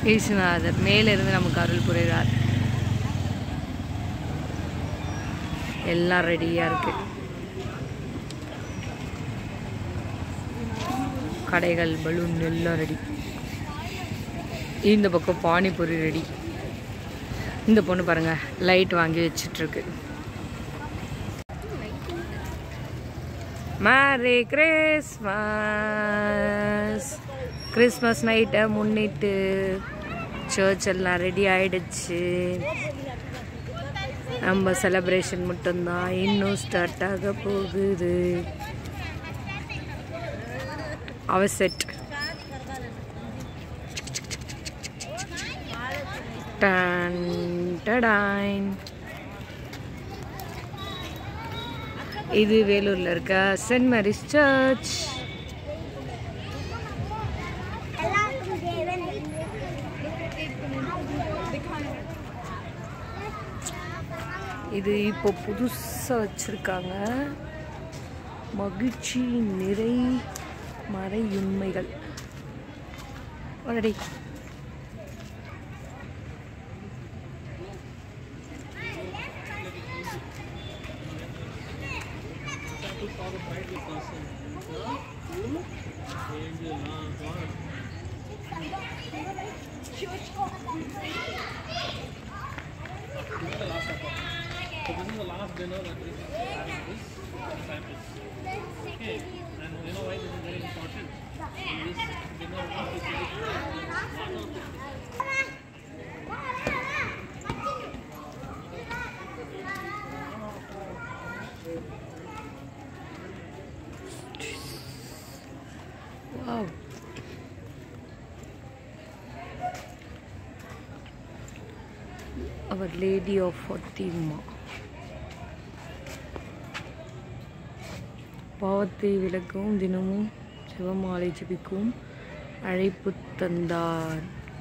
இயேசுநாதர் மேலிருந்து நமக்கு அருள் புரிகிறார் எல்லாம் ரெடியாக இருக்கு கடைகள் பலூன் எல்லாம் ரெடி இந்த பக்கம் பானிபூரி ரெடி இந்த பொண்ணு பாருங்க லைட் வாங்கி வச்சிட்டு இருக்கு மேரி கிறிஸ்மஸ் கிறிஸ்மஸ் நைட்டை முன்னிட்டு சர்ச் எல்லாம் ரெடி ஆயிடுச்சு நம்ம செலப்ரேஷன் மட்டும்தான் இன்னும் ஸ்டார்ட் ஆக போகுது அவ செட் டன் டடாயின் இது வேலூர்ல இருக்க சென்ட் மேரிஸ் சர்ச் இது இப்போ புதுசாக வச்சிருக்காங்க மகிழ்ச்சி நிறை மறையுண்மைகள் already wow our lady of fatima பாவத்தை விளக்கவும் தினமும் சிவமாலை ஜபிக்கவும் அழைப்பு தந்தார்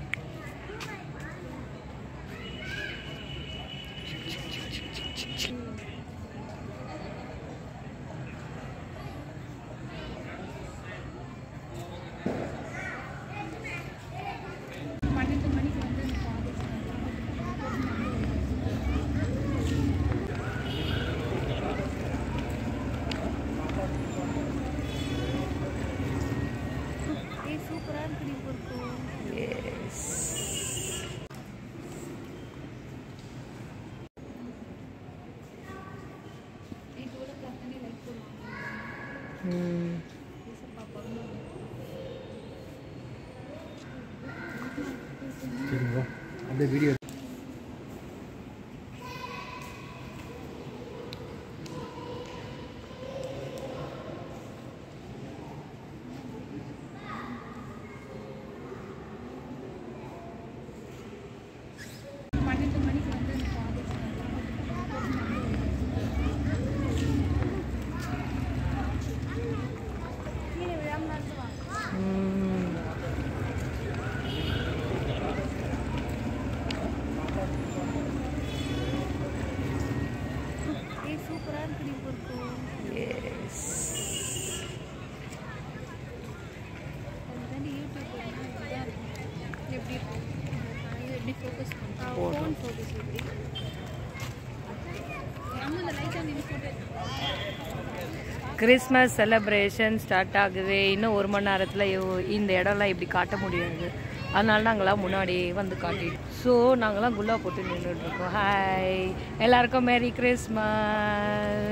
Yes. ம் சரிங்களா அப்படியே வீடியோ ம். Yes. கிறிஸ்மஸ் செலப்ரேஷன் ஸ்டார்ட் ஆகுது இன்னும் ஒரு மணி நேரத்தில் இந்த இடம்லாம் இப்படி காட்ட முடியாது அதனால நாங்களாம் முன்னாடியே வந்து காட்டிட்டோம் ஸோ நாங்களாம் குல்லா போட்டு நின்றுட்டு இருக்கோம் ஹாய் எல்லாருக்கும் மேரி கிறிஸ்மஸ்